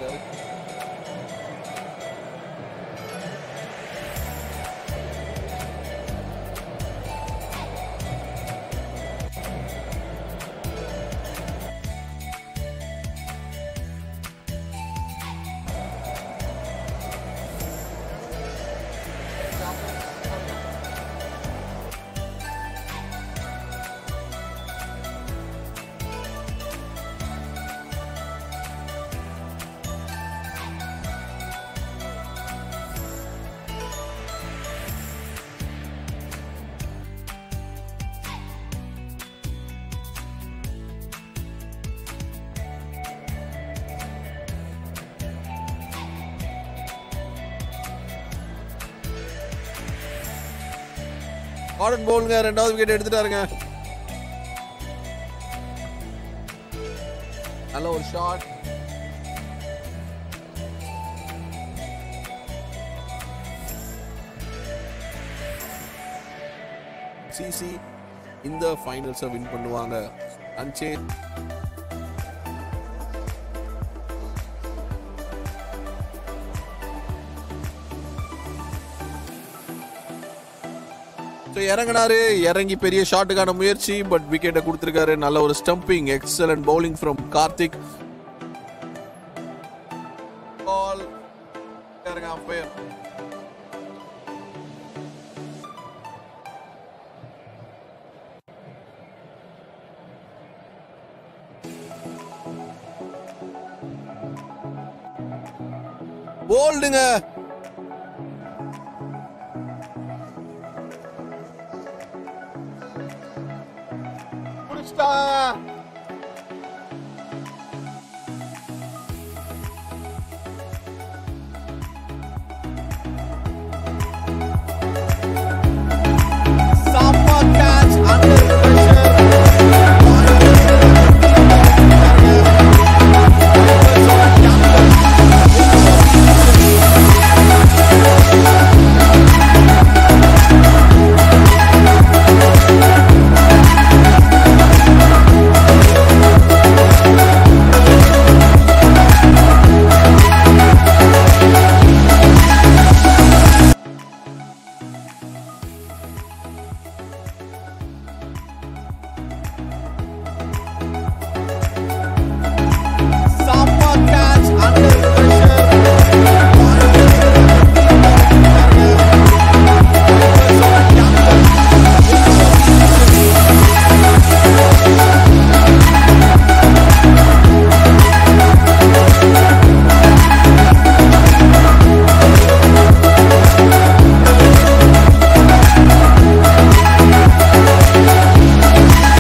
இருக்காரு கார்டன் போலுங்க ரெண்டாவது விக்கெட் எடுத்துட்டாருங்க நல்ல ஒரு ஷாட் சிசி இந்த ஃபைனல்ஸை வின் பண்ணுவாங்க அன்சே ஸோ இறங்கினாரு இறங்கி பெரிய ஷாட்டுக்கான முயற்சி பட் விக்கெட்டை கொடுத்துருக்காரு நல்ல ஒரு stumping excellent bowling from Karthik ball umpire போல்டுங்க முடிச்சிட்டாங்க